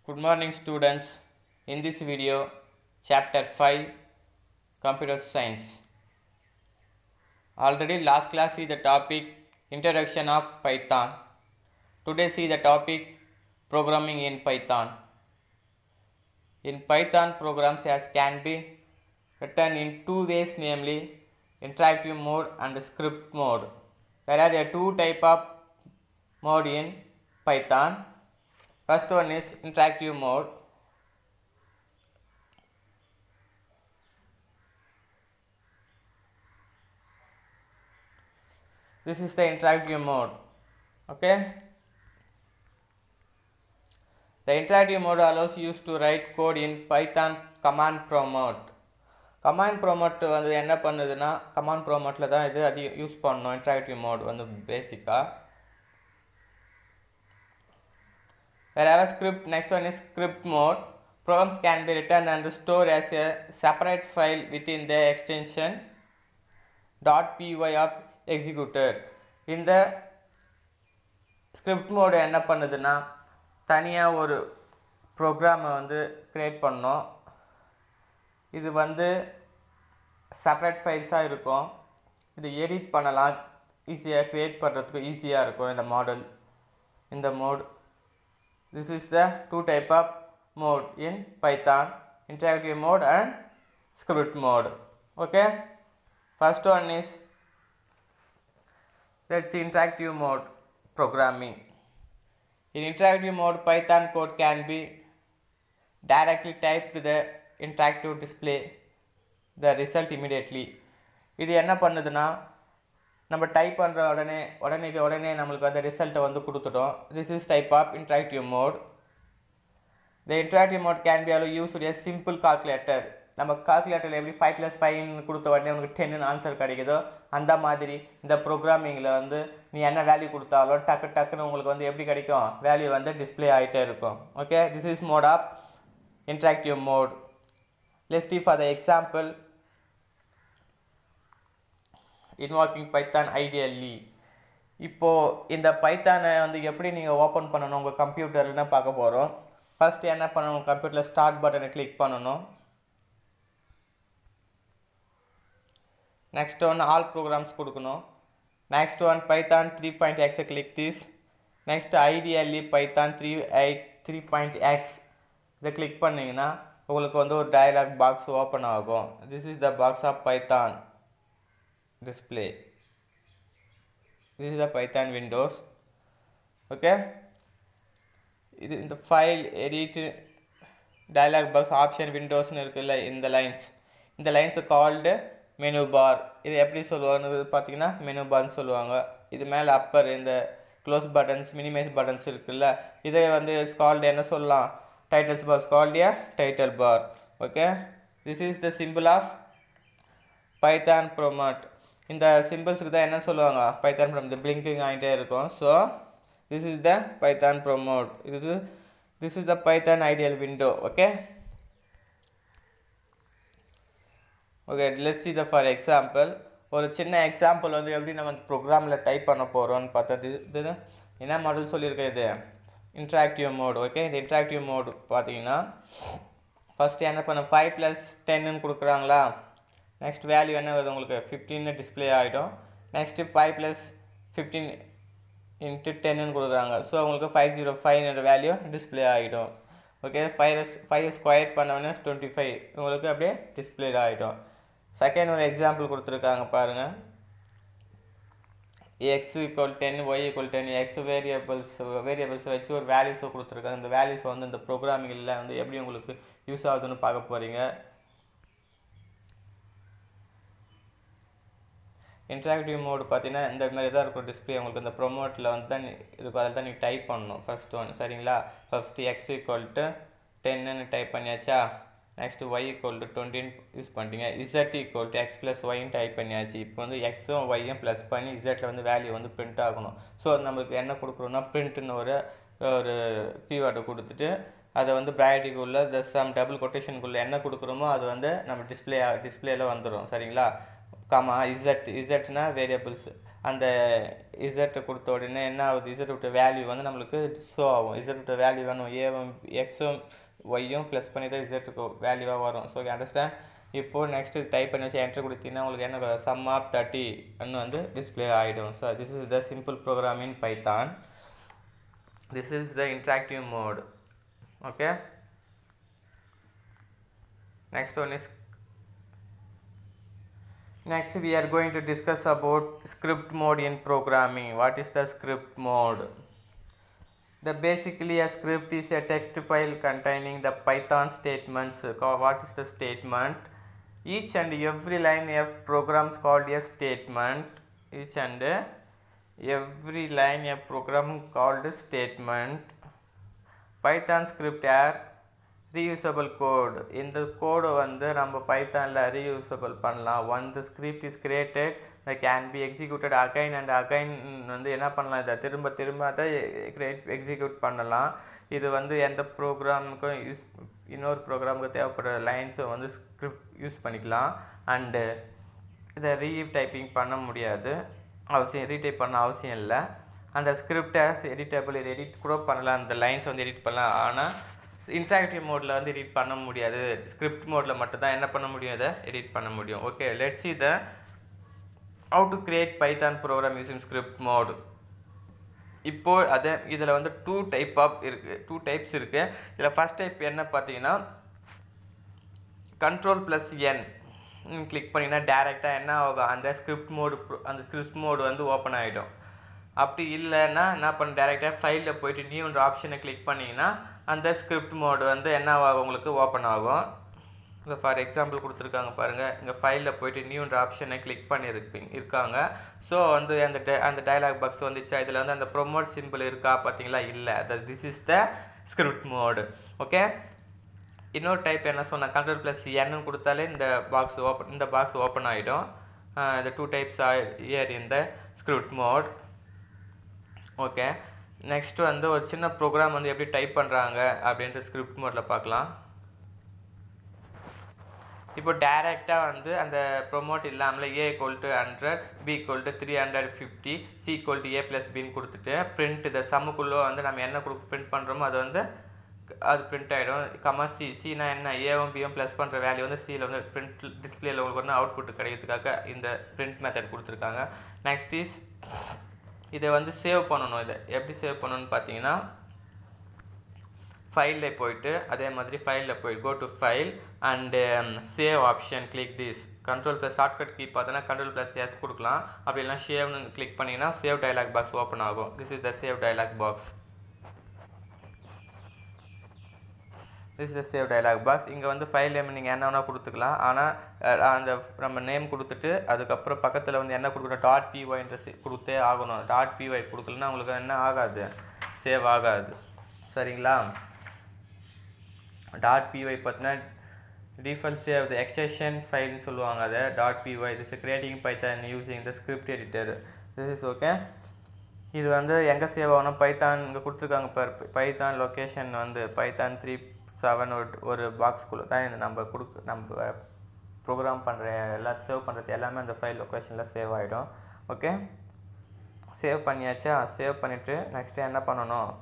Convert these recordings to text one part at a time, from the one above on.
Good morning students. In this video, chapter 5 computer science. Already last class see the topic introduction of Python. Today see the topic programming in Python. In Python programs as can be written in two ways namely interactive mode and script mode. There are the two type of mode in Python. First one is interactive mode. This is the interactive mode. Okay. The interactive mode allows you to write code in Python command prompt. Command prompt வந்து என்ன பண்ணுதுன்னா command ப்ரோமோட்டில் தான் இது அது use பண்ணணும் interactive mode வந்து பேசிக்காக Wherever script, next one is script mode. Programs can be written and stored as a separate file within the extension .py of executed. இந்த ஸ்கிரிப்ட் மோடு என்ன பண்ணுதுன்னா தனியாக ஒரு ப்ரோக்ராமை வந்து க்ரியேட் பண்ணோம் இது வந்து செப்பரேட் ஃபைல்ஸாக இருக்கும் இது எடிட் பண்ணலாம் ஈஸியாக க்ரியேட் பண்ணுறதுக்கு ஈஸியாக இருக்கும் இந்த மாடல் இந்த mode this is the two type of mode in python interactive mode and script mode okay first one is let's see interactive mode programming in interactive mode python code can be directly typed to the interactive display the result immediately இது என்ன பண்ணுதுன்னா நம்ம type பண்ணுற உடனே உடனே உடனே நம்மளுக்கு அந்த ரிசல்ட்டை வந்து கொடுத்துட்டோம் this is type of interactive mode the interactive mode can be allow use உடைய சிம்பிள் கால்குலேட்டர் நம்ம கால்குலேட்டரில் எப்படி ஃபைவ் ப்ளஸ் ஃபைவ்னு கொடுத்த உடனே உனக்கு டென்னு ஆன்சர் கிடைக்குதோ அந்த மாதிரி இந்த ப்ரோக்ராமிங்கில் வந்து நீ என்ன வேல்யூ கொடுத்தாலும் டக்கு டக்குன்னு உங்களுக்கு வந்து எப்படி கிடைக்கும் வேல்யூ வந்து டிஸ்பிளே ஆகிட்டே இருக்கும் okay this is mode of interactive mode லெஸ்டி for the example involving Python ideally இப்போது இந்த பைத்தானை வந்து எப்படி நீங்கள் ஓப்பன் பண்ணணும் உங்கள் கம்ப்யூட்டர்னு பார்க்க போகிறோம் ஃபஸ்ட்டு என்ன பண்ணணும் கம்ப்யூட்டரில் ஸ்டார்ட் பட்டனை கிளிக் பண்ணணும் நெக்ஸ்ட் ஒன் ஆல் ப்ரோக்ராம்ஸ் கொடுக்கணும் next one Python three point எக்ஸை click this next ideally Python three eight three point X இதை கிளிக் பண்ணிங்கன்னா உங்களுக்கு வந்து ஒரு டயலாக் பாக்ஸ் ஓப்பன் ஆகும் this is the box of Python display this is the python windows okay இது இந்த file edit dialog box option விண்டோஸ்னு இருக்குல்ல இந்த லைன்ஸ் இந்த லைன்ஸு கால்டு மெனு பார் இது எப்படி சொல்லுவாங்க பார்த்தீங்கன்னா மெனு பார்னு சொல்லுவாங்க இது மேலே அப்பர் இந்த க்ளோஸ் பட்டன்ஸ் மினிமைஸ் பட்டன்ஸ் இருக்குல்ல இதை வந்து கால்டு என்ன சொல்லலாம் titles bar called title bar okay this is the simple of Python prompt இந்த சிம்பிள்ஸுக்கு தான் என்ன சொல்லுவாங்க பைத்தான் ப்ரோம் இந்த பிளிங்கிங் ஆகிட்டே இருக்கும் so this is the Python prompt இது this is the Python ideal window okay okay let's see the for example ஒரு சின்ன எக்ஸாம்பிள் வந்து எப்படி நம்ம ப்ரோக்ராமில் டைப் பண்ண போகிறோம்னு பார்த்தா இது இது என்ன மாடல் சொல்லியிருக்கேன் இது இன்ட்ராக்டிவ் மோடு ஓகே இந்த இன்ட்ராக்டிவ் மோடு பார்த்தீங்கன்னா ஃபஸ்ட்டு என்ன பண்ண ஃபைவ் ப்ளஸ் டென்னு கொடுக்குறாங்களா நெக்ஸ்ட் வேல்யூ என்ன வருது உங்களுக்கு ஃபிஃப்டின்னு டிஸ்பிளே ஆகிடும் next five plus fifteen into டென்னு கொடுக்குறாங்க ஸோ உங்களுக்கு ஃபைவ் ஜீரோ ஃபைவ்ன்ற வேல்யூ டிஸ்பிளே ஆகிடும் ஓகே ஃபைவ் ஃபைவ் ஸ்கொயர் பண்ணோடனே டுவெண்ட்டி ஃபைவ் உங்களுக்கு அப்படியே டிஸ்பிளே ஆகிடும் செகண்ட் ஒரு எக்ஸாம்பிள் கொடுத்துருக்காங்க பாருங்கள் X equal ten Y equal ten X variables variables வச்சு ஒரு வேல்யூஸை கொடுத்துருக்காங்க இந்த வேல்யூஸ் வந்து இந்த ப்ரோக்ராமிங்கில் வந்து எப்படி உங்களுக்கு யூஸ் ஆகுதுன்னு பார்க்க போகிறீங்க இன்ட்ராக்டிவ் மோடு பார்த்தீங்கன்னா இந்த மாதிரி தான் இருக்கும் டிஸ்பிளே உங்களுக்கு இந்த ப்ரொமோட்டில் வந்து தான் இருக்கும் அதில் தான் நீங்கள் டைப் பண்ணணும் ஃபஸ்ட் ஒன் சரிங்களா ஃபஸ்ட்டு எக்ஸ் ஈக்குவல் டு டென்னு டைப் பண்ணியாச்சா நெக்ஸ்ட்டு ஒய் ஈக்குவல் டு டுவெண்ட்டின்னு யூஸ் பண்ணிட்டீங்க Z equal to X plus ஒய்ன்னு டைப் பண்ணியாச்சு இப்போ வந்து எக்ஸும் ஒய்யும் ப்ளஸ் பண்ணி இசட்டில் வந்து வேல்யூ வந்து பிரிண்ட் ஆகணும் ஸோ நமக்கு என்ன கொடுக்குறோன்னா பிரிண்ட்டுன்னு ஒரு ஒரு கீவேர்டை கொடுத்துட்டு அதை வந்து ப்ராயட்டிக்குள்ளே இந்த சம் டபுள் கொட்டேஷனுக்குள்ளே என்ன கொடுக்குறோமோ அது வந்து நம்ம டிஸ்பிளே டிஸ்பிளேல வந்துடும் சரிங்களா காமா இசட் இசட்னா வேரியபிள்ஸ் அந்த இசட்டை கொடுத்த உடனே என்ன ஆகுது இசட் விட்ட வேல்யூ வந்து நம்மளுக்கு ஷோ ஆகும் இசட் விட்ட வேல்யூ வேணும் ஏவும் எக்ஸும் ஒய்யும் ப்ளஸ் பண்ணி தான் இசட்டுக்கு வேல்யூவாக வரும் ஸோ அண்டர்ஸ்டாண்ட் இப்போது நெக்ஸ்ட்டு டைப் பண்ணி வச்சு என்ட்ரு கொடுத்தீங்கன்னா உங்களுக்கு என்ன சம் ஆஃப் தேர்ட்டி வந்து டிஸ்பிளே ஆகிடும் so this is the simple program in Python this is the interactive mode okay next one is next we are going to discuss about script mode in programming what is the script mode the basically a script is a text file containing the python statements Co- what is the statement each and every line of program is called a statement each and every line of program called a statement python script are reusable code இந்த code வந்து நம்ம பைத்தானில் reusable பண்ணலாம் one the script is created the can be executed again and again வந்து என்ன பண்ணலாம் இதை திரும்ப திரும்ப அதை கிரியேட் எக்ஸிக்யூட் பண்ணலாம் இது வந்து எந்த ப்ரோக்ராமுக்கும் யூஸ் இன்னொரு ப்ரோக்ராமுக்கு தேவைப்படுற லைன்ஸை வந்து ஸ்கிரிப்ட் யூஸ் பண்ணிக்கலாம் அண்டு இதை ரீ டைப்பிங் பண்ண முடியாது அவசியம் ரீடைப் பண்ண அவசியம் இல்லை அந்த ஸ்கிரிப்டை எடிட்டபிள் இது எடிட் கூட பண்ணலாம் அந்த லைன்ஸ் வந்து எடிட் பண்ணலாம் ஆனால் இன்ட்ராக்டிவ் மோடில் வந்து எடிட் பண்ண முடியாது ஸ்கிரிப்ட் மோடில் மட்டும்தான் என்ன பண்ண முடியும் இதை எடிட் பண்ண முடியும் okay let's see the how to create Python program using script mode இப்போது அதை இதில் வந்து டூ டைப் ஆஃப் இருக்குது டூ டைப்ஸ் இருக்குது இதில் ஃபஸ்ட் டைப் என்ன பார்த்தீங்கன்னா கண்ட்ரோல் ப்ளஸ் என் கிளிக் பண்ணிங்கன்னா டேரெக்டாக என்ன ஆகும் அந்த ஸ்கிரிப்ட் மோடு அந்த ஸ்கிரிப்ட் மோடு வந்து ஓப்பன் ஆகிடும் அப்படி இல்லைன்னா என்ன பண்ண டேரெக்டாக ஃபைலில் போயிட்டு நியூன்ற ஆப்ஷனை கிளிக் பண்ணிங்கன்னா அந்த ஸ்கிரிப்ட் மோடு வந்து என்ன ஆகும் உங்களுக்கு ஓப்பன் ஆகும் இப்போ ஃபார் எக்ஸாம்பிள் கொடுத்துருக்காங்க பாருங்கள் இங்கே ஃபைலில் போயிட்டு நியூன்ற ஆப்ஷனை கிளிக் பண்ணியிருப்பீங்க இருக்காங்க ஸோ வந்து அந்த டை அந்த டைலாக் பாக்ஸ் வந்துச்சா இதில் வந்து அந்த ப்ரொமோட் சிம்பிள் இருக்கா பார்த்தீங்களா இல்லை அது this is the script mode okay இன்னொரு டைப் என்ன சொன்னால் கண்ட்ரோல் ப்ளஸ் என்னு கொடுத்தாலே இந்த பாக்ஸ் ஓப்பன் இந்த பாக்ஸ் ஓப்பன் ஆகிடும் இந்த டூ டைப்ஸ் இயர் இந்த ஸ்கிரிப்ட் மோட் ஓகே நெக்ஸ்ட் வந்து ஒரு சின்ன ப்ரோக்ராம் வந்து எப்படி டைப் பண்ணுறாங்க அப்படின்ற ஸ்கிரிப்ட் மோடில் பார்க்கலாம் இப்போ டேரெக்டாக வந்து அந்த ப்ரொமோட் இல்லாமல் A equal to hundred B equal to three hundred fifty C equal to A plus பின்னு கொடுத்துட்டு பிரிண்ட் இந்த சம்முக்குள்ளே வந்து நம்ம என்ன கொடு பிரிண்ட் பண்ணுறோமோ அது வந்து அது பிரிண்ட் ஆகிடும் கமா சி சினா என்ன ஏவும் பியும் ப்ளஸ் பண்ணுற வேல்யூ வந்து சியில் வந்து பிரிண்ட் டிஸ்பிளேல உங்களுக்கு வந்து அவுட்புட் கிடைக்கிறதுக்காக இந்த பிரிண்ட் மெத்தட் கொடுத்துருக்காங்க நெக்ஸ்ட் இஸ் இதை வந்து சேவ் பண்ணணும் இதை எப்படி சேவ் பண்ணணும்னு பார்த்தீங்கன்னா ஃபைலில் போயிட்டு அதே மாதிரி ஃபைலில் போயிட்டு go to file and save option click this control plus shortcut key பார்த்தோன்னா கண்ட்ரோல் ப்ளஸ் எஸ் கொடுக்கலாம் அப்படி இல்லைனா ஷேவ்னு கிளிக் பண்ணிங்கன்னா சேவ் டைலாக் பாக்ஸ் ஓப்பன் ஆகும் this is the save dialog box this is save dialog box இங்கே வந்து file name நீங்கள் என்ன வேணால் கொடுத்துக்கலாம் ஆனால் அந்த நம்ம நேம் கொடுத்துட்டு அதுக்கப்புறம் பக்கத்தில் வந்து என்ன கொடுக்கணும் டாட் பிஒய்ன்ற கொடுத்தே ஆகணும் டாட் பிஒய் கொடுக்கலன்னா உங்களுக்கு என்ன ஆகாது சேவ் ஆகாது சரிங்களா டாட் பிஒய் பார்த்தீங்கன்னா டிஃபால்ட் சேவ் த எக்ஸ்டென்ஷன் ஃபைல்னு சொல்லுவாங்க அதை dot PY this creating Python using the script editor this is okay இது வந்து எங்கே சேவ் ஆகணும் பைத்தான் இங்கே கொடுத்துருக்காங்க பார் பைத்தான் லொக்கேஷன் வந்து பைத்தான் த்ரீ செவன் ஒரு ஒரு பாக்ஸ்குள்ளே தான் இந்த நம்ம கொடுக்க நம்ம ப்ரோக்ராம் பண்ணுற எல்லா சேவ் பண்ணுறது எல்லாமே அந்த ஃபைல் லொக்கேஷனில் சேவ் ஆகிடும் ஓகே சேவ் பண்ணியாச்சா சேவ் பண்ணிவிட்டு நெக்ஸ்ட்டு என்ன பண்ணணும்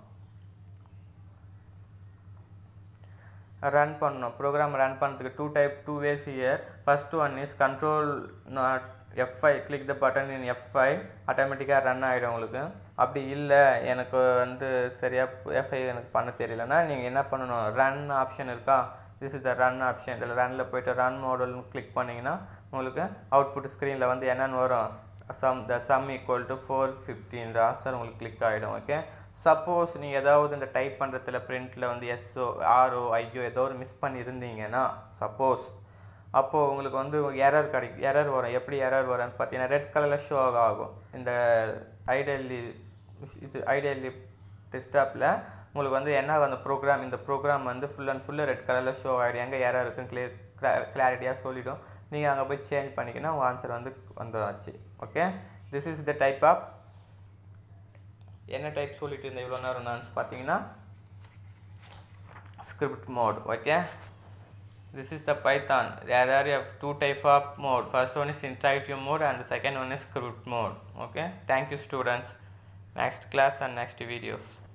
ரன் பண்ணணும் ப்ரோக்ராம் ரன் பண்ணுறதுக்கு two type two ways here first one is control not FI click the button in FI ஆட்டோமேட்டிக்காக ரன் ஆகிடும் உங்களுக்கு அப்படி இல்லை எனக்கு வந்து சரியாக எஃப்ஐ எனக்கு பண்ண தெரியலனா நீங்கள் என்ன பண்ணணும் ரன் ஆப்ஷன் இருக்கா this is the run option இதில் ரன்னில் போய்ட்டு ரன் மாடல்னு கிளிக் பண்ணிங்கன்னா உங்களுக்கு அவுட்புட் ஸ்க்ரீனில் வந்து என்னென்னு வரும் sum the sum equal to four ஃபிஃப்டின்ற ஆன்சர் உங்களுக்கு கிளிக் ஆகிடும் ஓகே சப்போஸ் நீங்கள் ஏதாவது இந்த டைப் பண்ணுறதுல பிரிண்ட்டில் வந்து எஸ்ஓ ஆர்ஓ ஐயோ ஏதோ ஒரு மிஸ் பண்ணியிருந்தீங்கன்னா சப்போஸ் அப்போது உங்களுக்கு வந்து எரர் கிடைக்கும் எரர் வரும் எப்படி எரர் வரும்னு பார்த்தீங்கன்னா ரெட் கலரில் ஷோ ஆகும் இந்த ஐடியல்லி இது ஐடியல்லி டெஸ்க்டாப்பில் உங்களுக்கு வந்து என்ன அந்த ப்ரோக்ராம் இந்த ப்ரோக்ராம் வந்து ஃபுல் அண்ட் ஃபுல்லாக ரெட் கலரில் ஷோ ஆகிடும் எங்கே எரர் இருக்குன்னு கிளியர் கிளாரிட்டியாக சொல்லிவிடும் நீங்கள் அங்கே போய் சேஞ்ச் பண்ணிக்கினா உங்கள் ஆன்சர் வந்து வந்தாச்சு okay this is the type of என்ன டைப் சொல்லிட்டு இருந்தேன் இவ்வளோ நேரம் நான் பார்த்தீங்கன்னா script mode okay this is the python there are you have two type of mode first one is interactive mode and the second one is script mode okay thank you students next class and next videos